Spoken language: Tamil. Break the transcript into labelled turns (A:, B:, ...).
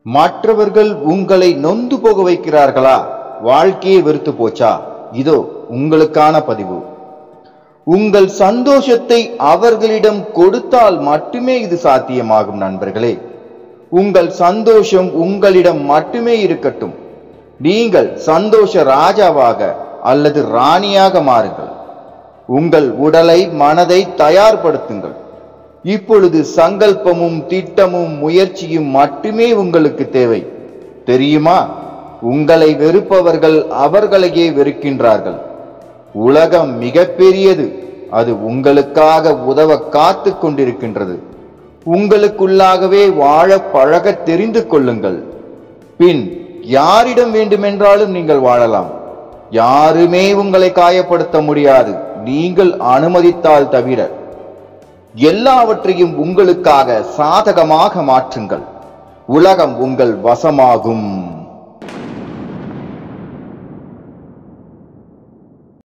A: மற்றவர்கள் உங்களை நொந்து போக வைக்கிறார்களா வாழ்க்கையே வெறுத்து போச்சா இதோ உங்களுக்கான பதிவு உங்கள் சந்தோஷத்தை அவர்களிடம் கொடுத்தால் மட்டுமே இது சாத்தியமாகும் நண்பர்களே உங்கள் சந்தோஷம் உங்களிடம் மட்டுமே இருக்கட்டும் நீங்கள் சந்தோஷ ராஜாவாக அல்லது ராணியாக மாறுங்கள் உங்கள் உடலை மனதை தயார்படுத்துங்கள் இப்பொழுது சங்கல்பமும் திட்டமும் முயற்சியும் மட்டுமே உங்களுக்கு தேவை தெரியுமா உங்களை வெறுப்பவர்கள் அவர்களையே வெறுக்கின்றார்கள் உலகம் மிகப்பெரியது அது உங்களுக்காக உதவ காத்து கொண்டிருக்கின்றது உங்களுக்குள்ளாகவே வாழ பழக தெரிந்து கொள்ளுங்கள் பின் யாரிடம் வேண்டுமென்றாலும் நீங்கள் வாழலாம் யாருமே உங்களை காயப்படுத்த முடியாது நீங்கள் அனுமதித்தால் தவிர எல்லாவற்றையும் உங்களுக்காக சாதகமாக மாற்றுங்கள் உலகம் உங்கள் வசமாகும்